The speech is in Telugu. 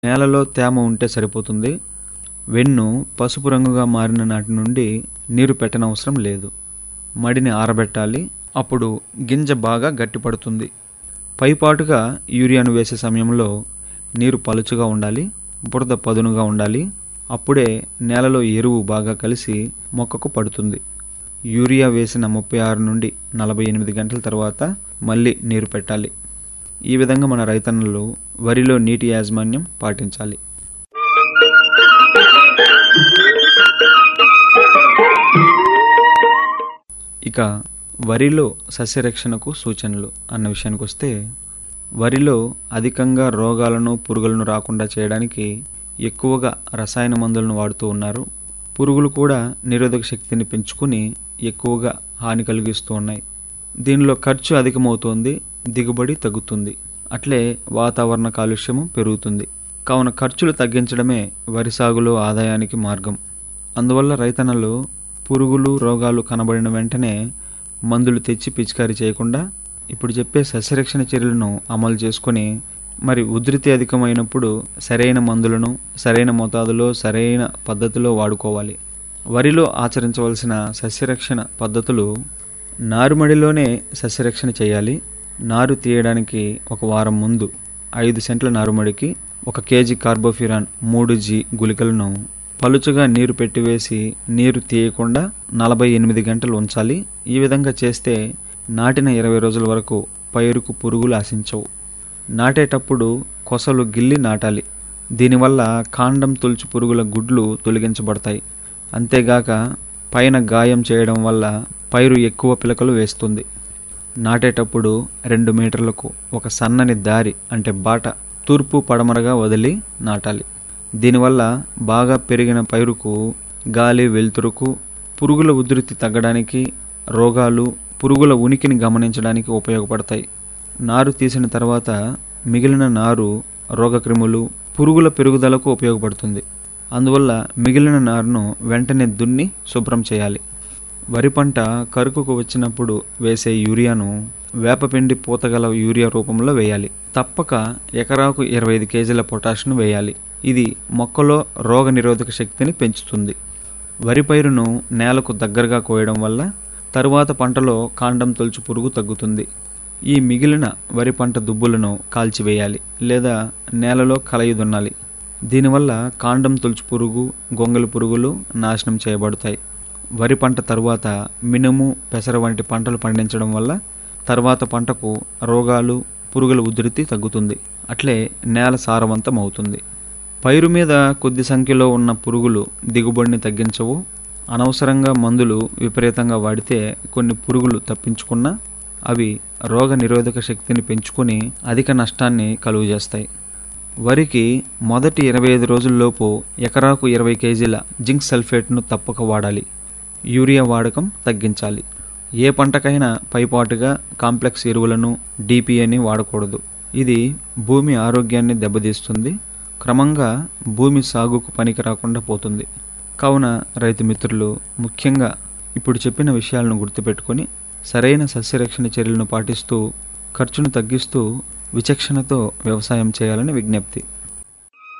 నేలలో తేమ ఉంటే సరిపోతుంది వెన్ను పసుపు రంగుగా మారిన నాటి నుండి నీరు పెట్టనవసరం లేదు మడిని ఆరబెట్టాలి అప్పుడు గింజ బాగా గట్టిపడుతుంది పైపాటుగా యూరియాను వేసే సమయంలో నీరు పలుచగా ఉండాలి బురద పదునుగా ఉండాలి అప్పుడే నేలలో ఎరువు బాగా కలిసి మొక్కకు పడుతుంది యూరియా వేసిన ముప్పై ఆరు నుండి నలభై ఎనిమిది గంటల తర్వాత మళ్ళీ నీరు పెట్టాలి ఈ విధంగా మన రైతన్నలు వరిలో నీటి యాజమాన్యం పాటించాలి ఇక వరిలో సస్యరక్షణకు సూచనలు అన్న విషయానికి వస్తే వరిలో అధికంగా రోగాలను పురుగులను రాకుండా చేయడానికి ఎక్కువగా రసాయన మందులను వాడుతూ ఉన్నారు పురుగులు కూడా నిరోధక శక్తిని పెంచుకుని ఎక్కువగా హాని కలిగిస్తూ ఉన్నాయి దీనిలో ఖర్చు అధికమవుతోంది దిగుబడి తగ్గుతుంది అట్లే వాతావరణ కాలుష్యము పెరుగుతుంది కావున ఖర్చులు తగ్గించడమే వరి సాగులో ఆదాయానికి మార్గం అందువల్ల రైతన్నలు పురుగులు రోగాలు కనబడిన వెంటనే మందులు తెచ్చి పిచికారీ చేయకుండా ఇప్పుడు చెప్పే సస్యరక్షణ చర్యలను అమలు చేసుకొని మరి ఉధృతి అధికమైనప్పుడు సరైన మందులను సరైన మోతాదులో సరైన పద్ధతిలో వాడుకోవాలి వరిలో ఆచరించవలసిన సస్యరక్షణ పద్ధతులు నారుమడిలోనే సస్యరక్షణ చేయాలి నారు తీయడానికి ఒక వారం ముందు ఐదు సెంట్ల నారుమడికి ఒక కేజీ కార్బోఫిరాన్ మూడు జీ గుళికలను పలుచగా నీరు పెట్టివేసి నీరు తీయకుండా నలభై ఎనిమిది గంటలు ఉంచాలి ఈ విధంగా చేస్తే నాటిన ఇరవై రోజుల వరకు పైరుకు పురుగులు ఆశించవు నాటేటప్పుడు కొసలు గిల్లి నాటాలి దీనివల్ల కాండం తొలుచు పురుగుల గుడ్లు తొలగించబడతాయి అంతేగాక పైన గాయం చేయడం వల్ల పైరు ఎక్కువ పిలకలు వేస్తుంది నాటేటప్పుడు రెండు మీటర్లకు ఒక సన్నని దారి అంటే బాట తూర్పు పడమరగా వదిలి నాటాలి దీనివల్ల బాగా పెరిగిన పైరుకు గాలి వెలుతురుకు పురుగుల ఉధృతి తగ్గడానికి రోగాలు పురుగుల ఉనికిని గమనించడానికి ఉపయోగపడతాయి నారు తీసిన తర్వాత మిగిలిన నారు రోగక్రిములు పురుగుల పెరుగుదలకు ఉపయోగపడుతుంది అందువల్ల మిగిలిన నారును వెంటనే దున్ని శుభ్రం చేయాలి వరి పంట కరుకుకు వచ్చినప్పుడు వేసే యూరియాను వేపపిండి పూతగల యూరియా రూపంలో వేయాలి తప్పక ఎకరాకు ఇరవై ఐదు కేజీల పొటాషియం వేయాలి ఇది మొక్కలో రోగ నిరోధక శక్తిని పెంచుతుంది వరి పైరును నేలకు దగ్గరగా కోయడం వల్ల తరువాత పంటలో కాండం తొలుచు పురుగు తగ్గుతుంది ఈ మిగిలిన వరి పంట దుబ్బులను కాల్చివేయాలి లేదా నేలలో కలయి దున్నాలి దీనివల్ల కాండం తొలుచు పురుగు గొంగలి పురుగులు నాశనం చేయబడతాయి వరి పంట తరువాత మినుము పెసర వంటి పంటలు పండించడం వల్ల తర్వాత పంటకు రోగాలు పురుగుల ఉధృతి తగ్గుతుంది అట్లే నేల సారవంతం అవుతుంది పైరు మీద కొద్ది సంఖ్యలో ఉన్న పురుగులు దిగుబడిని తగ్గించవు అనవసరంగా మందులు విపరీతంగా వాడితే కొన్ని పురుగులు తప్పించుకున్నా అవి రోగ నిరోధక శక్తిని పెంచుకొని అధిక నష్టాన్ని కలుగజేస్తాయి వరికి మొదటి ఇరవై ఐదు రోజుల్లోపు ఎకరాకు ఇరవై కేజీల జింక్ సల్ఫేట్ను తప్పక వాడాలి యూరియా వాడకం తగ్గించాలి ఏ పంటకైనా పైపాటుగా కాంప్లెక్స్ ఎరువులను డిపిఏని వాడకూడదు ఇది భూమి ఆరోగ్యాన్ని దెబ్బతీస్తుంది క్రమంగా భూమి సాగుకు పనికి రాకుండా పోతుంది కావున రైతు మిత్రులు ముఖ్యంగా ఇప్పుడు చెప్పిన విషయాలను గుర్తుపెట్టుకొని సరైన సస్యరక్షణ చర్యలను పాటిస్తూ ఖర్చును తగ్గిస్తూ విచక్షణతో వ్యవసాయం చేయాలని విజ్ఞప్తి